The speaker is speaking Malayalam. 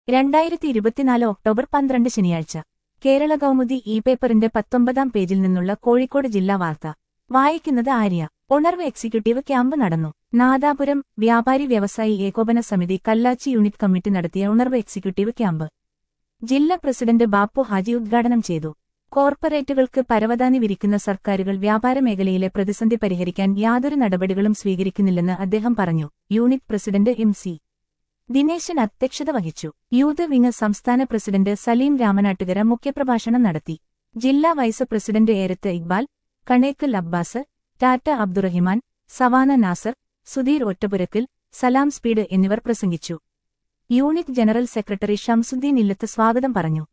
രണ്ടായിരത്തി ഇരുപത്തിനാല് ഒക്ടോബർ പന്ത്രണ്ട് ശനിയാഴ്ച കേരള കൗമുദി ഇ പേപ്പറിന്റെ പത്തൊമ്പതാം പേജിൽ നിന്നുള്ള കോഴിക്കോട് ജില്ലാ വാർത്ത വായിക്കുന്നത് ആര്യ ഉണർവ് എക്സിക്യൂട്ടീവ് ക്യാമ്പ് നടന്നു നാദാപുരം വ്യാപാരി വ്യവസായി ഏകോപന സമിതി കല്ലാച്ചി യൂണിറ്റ് കമ്മിറ്റി നടത്തിയ ഉണർവ് എക്സിക്യൂട്ടീവ് ക്യാമ്പ് ജില്ലാ പ്രസിഡന്റ് ബാപ്പു ഹാജി ഉദ്ഘാടനം ചെയ്തു കോർപ്പറേറ്റുകൾക്ക് പരവതാനി വിരിക്കുന്ന സർക്കാരുകൾ വ്യാപാര മേഖലയിലെ പ്രതിസന്ധി പരിഹരിക്കാൻ യാതൊരു നടപടികളും സ്വീകരിക്കുന്നില്ലെന്ന് അദ്ദേഹം പറഞ്ഞു unit president M C Dineshan അധ്യക്ഷത വഹിച്ചു യൂത്ത് വിങ് സംസ്ഥാന പ്രസിഡന്റ് സലീം രാമനാട്ടുകര മുഖ്യപ്രഭാഷണം നടത്തി ജില്ലാ vice president Erath Iqbal Kanekkal Abbas Tata Abdurahiman Savana Nasar Sudheer Ottapurakkil Salam speed എന്നിവർ പ്രസംഗിച്ചു യൂണിറ്റ് ജനറൽ സെക്രട്ടറി ഷംസുദ്ദീൻ ഇല്ലത്ത് സ്വാഗതം പറഞ്ഞു